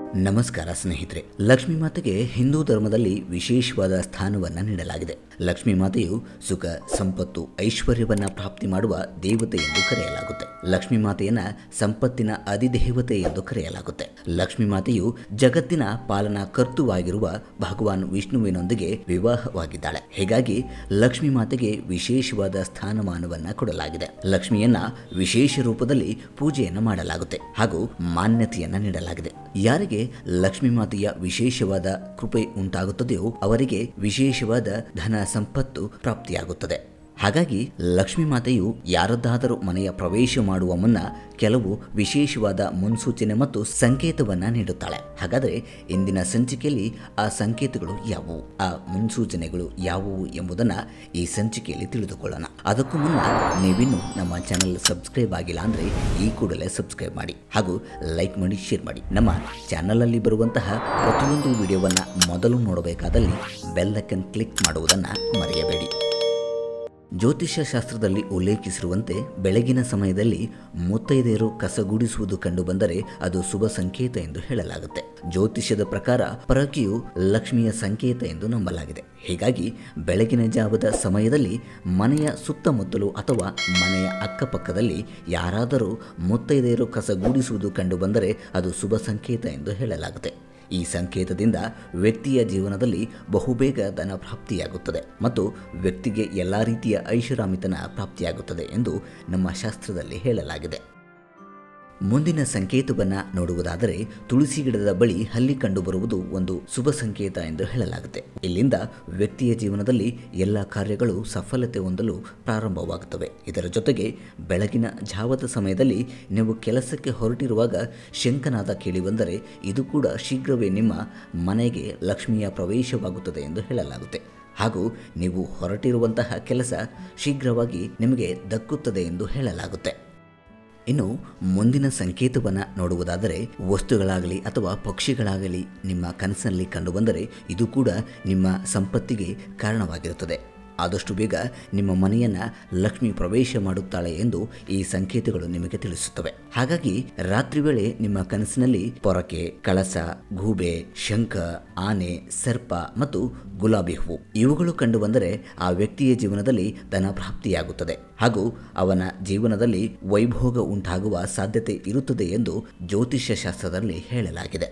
ನಮಸ್ಕಾರ ಸ್ನೇಹಿತರೆ ಲಕ್ಷ್ಮೀ ಮಾತೆಗೆ ಹಿಂದೂ ಧರ್ಮದಲ್ಲಿ ವಿಶೇಷವಾದ ಸ್ಥಾನವನ್ನು ನೀಡಲಾಗಿದೆ ಲಕ್ಷ್ಮೀ ಮಾತೆಯು ಸುಖ ಸಂಪತ್ತು ಐಶ್ವರ್ಯವನ್ನ ಪ್ರಾಪ್ತಿ ಮಾಡುವ ದೇವತೆ ಎಂದು ಕರೆಯಲಾಗುತ್ತೆ ಲಕ್ಷ್ಮೀ ಮಾತೆಯನ್ನ ಸಂಪತ್ತಿನ ಅಧಿದೇವತೆ ಎಂದು ಕರೆಯಲಾಗುತ್ತೆ ಲಕ್ಷ್ಮೀ ಮಾತೆಯು ಜಗತ್ತಿನ ಪಾಲನಾ ಕರ್ತುವಾಗಿರುವ ಭಗವಾನ್ ವಿಷ್ಣುವಿನೊಂದಿಗೆ ವಿವಾಹವಾಗಿದ್ದಾಳೆ ಹೀಗಾಗಿ ಲಕ್ಷ್ಮೀ ಮಾತೆಗೆ ವಿಶೇಷವಾದ ಸ್ಥಾನಮಾನವನ್ನ ಕೊಡಲಾಗಿದೆ ಲಕ್ಷ್ಮಿಯನ್ನ ವಿಶೇಷ ರೂಪದಲ್ಲಿ ಪೂಜೆಯನ್ನು ಮಾಡಲಾಗುತ್ತೆ ಹಾಗೂ ಮಾನ್ಯತೆಯನ್ನ ನೀಡಲಾಗಿದೆ ಯಾರಿಗೆ ಲಕ್ಷ್ಮೀ ಮಾತೆಯ ವಿಶೇಷವಾದ ಕೃಪೆ ಉಂಟಾಗುತ್ತದೆಯೋ ಅವರಿಗೆ ವಿಶೇಷವಾದ ಧನ ಸಂಪತ್ತು ಪ್ರಾಪ್ತಿಯಾಗುತ್ತದೆ ಹಾಗಾಗಿ ಲಕ್ಷ್ಮೀ ಮಾತೆಯು ಯಾರದ್ದಾದರೂ ಮನೆಯ ಪ್ರವೇಶ ಮಾಡುವ ಮುನ್ನ ಕೆಲವು ವಿಶೇಷವಾದ ಮುನ್ಸೂಚನೆ ಮತ್ತು ಸಂಕೇತವನ್ನ ನೀಡುತ್ತಾಳೆ ಹಾಗಾದರೆ ಇಂದಿನ ಸಂಚಿಕೆಯಲ್ಲಿ ಆ ಸಂಕೇತಗಳು ಯಾವುವು ಆ ಮುನ್ಸೂಚನೆಗಳು ಯಾವುವು ಎಂಬುದನ್ನ ಈ ಸಂಚಿಕೆಯಲ್ಲಿ ತಿಳಿದುಕೊಳ್ಳೋಣ ಅದಕ್ಕೂ ಮುನ್ನ ನೀವಿನ್ನು ನಮ್ಮ ಚಾನೆಲ್ ಸಬ್ಸ್ಕ್ರೈಬ್ ಆಗಿಲ್ಲ ಅಂದ್ರೆ ಈ ಕೂಡಲೇ ಸಬ್ಸ್ಕ್ರೈಬ್ ಮಾಡಿ ಹಾಗೂ ಲೈಕ್ ಮಾಡಿ ಶೇರ್ ಮಾಡಿ ನಮ್ಮ ಚಾನಲಲ್ಲಿ ಬರುವಂತಹ ಪ್ರತಿಯೊಂದು ವಿಡಿಯೋವನ್ನ ಮೊದಲು ನೋಡಬೇಕಾದಲ್ಲಿ ಬೆಲ್ಲೈಕನ್ ಕ್ಲಿಕ್ ಮಾಡುವುದನ್ನು ಮರೆಯಬೇಡಿ ಜ್ಯೋತಿಷ್ಯ ಶಾಸ್ತ್ರದಲ್ಲಿ ಉಲ್ಲೇಖಿಸಿರುವಂತೆ ಬೆಳಗಿನ ಸಮಯದಲ್ಲಿ ಮುತ್ತೈದೆಯರು ಕಸಗೂಡಿಸುವುದು ಕಂಡುಬಂದರೆ ಅದು ಶುಭ ಸಂಕೇತ ಎಂದು ಹೇಳಲಾಗುತ್ತೆ ಜ್ಯೋತಿಷ್ಯದ ಪ್ರಕಾರ ಪರಕೆಯು ಲಕ್ಷ್ಮಿಯ ಸಂಕೇತ ಎಂದು ನಂಬಲಾಗಿದೆ ಹೀಗಾಗಿ ಬೆಳಗಿನ ಜಾವದ ಸಮಯದಲ್ಲಿ ಮನೆಯ ಸುತ್ತಮುತ್ತಲು ಅಥವಾ ಮನೆಯ ಅಕ್ಕಪಕ್ಕದಲ್ಲಿ ಯಾರಾದರೂ ಮುತ್ತೈದೆಯರು ಕಸಗೂಡಿಸುವುದು ಕಂಡುಬಂದರೆ ಅದು ಶುಭ ಸಂಕೇತ ಎಂದು ಹೇಳಲಾಗುತ್ತೆ ಈ ಸಂಕೇತದಿಂದ ವ್ಯಕ್ತಿಯ ಜೀವನದಲ್ಲಿ ಬಹುಬೇಗ ಧನ ಪ್ರಾಪ್ತಿಯಾಗುತ್ತದೆ ಮತ್ತು ವ್ಯಕ್ತಿಗೆ ಎಲ್ಲ ರೀತಿಯ ಐಷಾರಾಮಿತನ ಪ್ರಾಪ್ತಿಯಾಗುತ್ತದೆ ಎಂದು ನಮ್ಮ ಶಾಸ್ತ್ರದಲ್ಲಿ ಹೇಳಲಾಗಿದೆ ಮುಂದಿನ ಸಂಕೇತವನ್ನು ನೋಡುವುದಾದರೆ ತುಳಸಿ ಗಿಡದ ಬಳಿ ಹಲ್ಲಿ ಕಂಡುಬರುವುದು ಒಂದು ಶುಭ ಸಂಕೇತ ಎಂದು ಹೇಳಲಾಗುತ್ತೆ ಇಲ್ಲಿಂದ ವ್ಯಕ್ತಿಯ ಜೀವನದಲ್ಲಿ ಎಲ್ಲ ಕಾರ್ಯಗಳು ಸಫಲತೆ ಹೊಂದಲು ಪ್ರಾರಂಭವಾಗುತ್ತವೆ ಇದರ ಜೊತೆಗೆ ಬೆಳಗಿನ ಜಾವದ ಸಮಯದಲ್ಲಿ ನೀವು ಕೆಲಸಕ್ಕೆ ಹೊರಟಿರುವಾಗ ಶಂಕನಾದ ಕೇಳಿಬಂದರೆ ಇದು ಕೂಡ ಶೀಘ್ರವೇ ನಿಮ್ಮ ಮನೆಗೆ ಲಕ್ಷ್ಮಿಯ ಪ್ರವೇಶವಾಗುತ್ತದೆ ಎಂದು ಹೇಳಲಾಗುತ್ತೆ ಹಾಗೂ ನೀವು ಹೊರಟಿರುವಂತಹ ಕೆಲಸ ಶೀಘ್ರವಾಗಿ ನಿಮಗೆ ದಕ್ಕುತ್ತದೆ ಎಂದು ಹೇಳಲಾಗುತ್ತೆ ಇನ್ನು ಮುಂದಿನ ಸಂಕೇತವನ್ನು ನೋಡುವುದಾದರೆ ವಸ್ತುಗಳಾಗಲಿ ಅಥವಾ ಪಕ್ಷಿಗಳಾಗಲಿ ನಿಮ್ಮ ಕನಸಿನಲ್ಲಿ ಕಂಡುಬಂದರೆ ಇದು ಕೂಡ ನಿಮ್ಮ ಸಂಪತ್ತಿಗೆ ಕಾರಣವಾಗಿರುತ್ತದೆ ಆದಷ್ಟು ಬೇಗ ನಿಮ್ಮ ಮನೆಯನ್ನ ಲಕ್ಷ್ಮಿ ಪ್ರವೇಶ ಮಾಡುತ್ತಾಳೆ ಎಂದು ಈ ಸಂಕೇತಗಳು ನಿಮಗೆ ತಿಳಿಸುತ್ತವೆ ಹಾಗಾಗಿ ರಾತ್ರಿ ವೇಳೆ ನಿಮ್ಮ ಕನಸಿನಲ್ಲಿ ಪೊರಕೆ ಕಳಸ ಗೂಬೆ ಶಂಖ ಆನೆ ಸರ್ಪ ಮತ್ತು ಗುಲಾಬಿ ಹೂವು ಇವುಗಳು ಕಂಡುಬಂದರೆ ಆ ವ್ಯಕ್ತಿಯ ಜೀವನದಲ್ಲಿ ಧನ ಪ್ರಾಪ್ತಿಯಾಗುತ್ತದೆ ಹಾಗೂ ಅವನ ಜೀವನದಲ್ಲಿ ವೈಭೋಗ ಉಂಟಾಗುವ ಸಾಧ್ಯತೆ ಇರುತ್ತದೆ ಎಂದು ಜ್ಯೋತಿಷ್ಯ ಶಾಸ್ತ್ರದಲ್ಲಿ ಹೇಳಲಾಗಿದೆ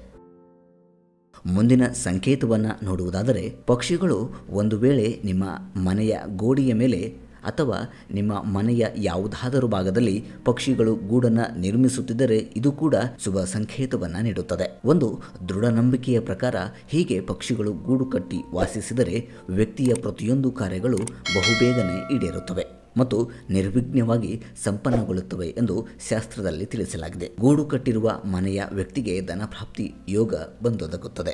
ಮುಂದಿನ ಸಂಕೇತವನ್ನು ನೋಡುವುದಾದರೆ ಪಕ್ಷಿಗಳು ಒಂದು ವೇಳೆ ನಿಮ್ಮ ಮನೆಯ ಗೋಡೆಯ ಮೇಲೆ ಅಥವಾ ನಿಮ್ಮ ಮನೆಯ ಯಾವುದಾದರೂ ಭಾಗದಲ್ಲಿ ಪಕ್ಷಿಗಳು ಗೂಡನ್ನು ನಿರ್ಮಿಸುತ್ತಿದ್ದರೆ ಇದು ಕೂಡ ಶುಭ ಸಂಕೇತವನ್ನು ನೀಡುತ್ತದೆ ಒಂದು ದೃಢ ನಂಬಿಕೆಯ ಪ್ರಕಾರ ಹೀಗೆ ಪಕ್ಷಿಗಳು ಗೂಡು ಕಟ್ಟಿ ವಾಸಿಸಿದರೆ ವ್ಯಕ್ತಿಯ ಪ್ರತಿಯೊಂದು ಕಾರ್ಯಗಳು ಬಹುಬೇಗನೆ ಈಡೇರುತ್ತವೆ ಮತ್ತು ನಿರ್ವಿಘ್ನವಾಗಿ ಸಂಪನ್ನಗೊಳ್ಳುತ್ತವೆ ಎಂದು ಶಾಸ್ತ್ರದಲ್ಲಿ ತಿಳಿಸಲಾಗಿದೆ ಗೂಡು ಕಟ್ಟಿರುವ ಮನೆಯ ವ್ಯಕ್ತಿಗೆ ಧನಪ್ರಾಪ್ತಿ ಯೋಗ ಬಂದೊದಗುತ್ತದೆ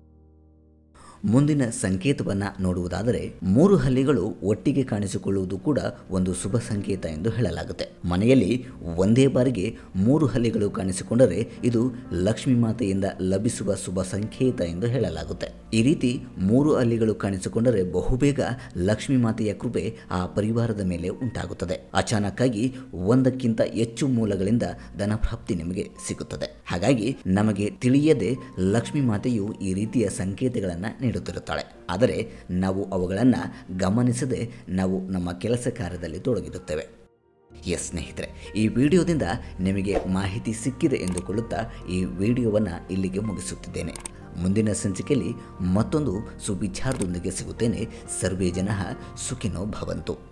ಮುಂದಿನ ಸಂಕೇತವನ್ನು ನೋಡುವುದಾದರೆ ಮೂರು ಹಲ್ಲಿಗಳು ಒಟ್ಟಿಗೆ ಕಾಣಿಸಿಕೊಳ್ಳುವುದು ಕೂಡ ಒಂದು ಶುಭ ಸಂಕೇತ ಎಂದು ಹೇಳಲಾಗುತ್ತೆ ಮನೆಯಲ್ಲಿ ಒಂದೇ ಬಾರಿಗೆ ಮೂರು ಹಲ್ಲಿಗಳು ಕಾಣಿಸಿಕೊಂಡರೆ ಇದು ಲಕ್ಷ್ಮೀ ಮಾತೆಯಿಂದ ಲಭಿಸುವ ಶುಭ ಸಂಕೇತ ಎಂದು ಹೇಳಲಾಗುತ್ತೆ ಈ ರೀತಿ ಮೂರು ಹಲ್ಲಿಗಳು ಕಾಣಿಸಿಕೊಂಡರೆ ಬಹುಬೇಗ ಲಕ್ಷ್ಮೀ ಮಾತೆಯ ಕೃಪೆ ಆ ಪರಿವಾರದ ಮೇಲೆ ಉಂಟಾಗುತ್ತದೆ ಅಚಾನಕ್ಕಾಗಿ ಒಂದಕ್ಕಿಂತ ಹೆಚ್ಚು ಮೂಲಗಳಿಂದ ಧನಪ್ರಾಪ್ತಿ ನಿಮಗೆ ಸಿಗುತ್ತದೆ ಹಾಗಾಗಿ ನಮಗೆ ತಿಳಿಯದೆ ಲಕ್ಷ್ಮೀ ಮಾತೆಯು ಈ ರೀತಿಯ ಸಂಕೇತಗಳನ್ನು ನೀಡುತ್ತಿರುತ್ತಾಳೆ ಆದರೆ ನಾವು ಅವುಗಳನ್ನು ಗಮನಿಸದೆ ನಾವು ನಮ್ಮ ಕೆಲಸ ಕಾರ್ಯದಲ್ಲಿ ತೊಡಗಿರುತ್ತೇವೆ ಎಸ್ ಸ್ನೇಹಿತರೆ ಈ ವಿಡಿಯೋದಿಂದ ನಿಮಗೆ ಮಾಹಿತಿ ಸಿಕ್ಕಿದೆ ಎಂದುಕೊಳ್ಳುತ್ತಾ ಈ ವಿಡಿಯೋವನ್ನು ಇಲ್ಲಿಗೆ ಮುಗಿಸುತ್ತಿದ್ದೇನೆ ಮುಂದಿನ ಸಂಚಿಕೆಯಲ್ಲಿ ಮತ್ತೊಂದು ಸುವಿಚಾರದೊಂದಿಗೆ ಸಿಗುತ್ತೇನೆ ಸರ್ವೇ ಜನ ಸುಖಿನೋ ಭವಂತು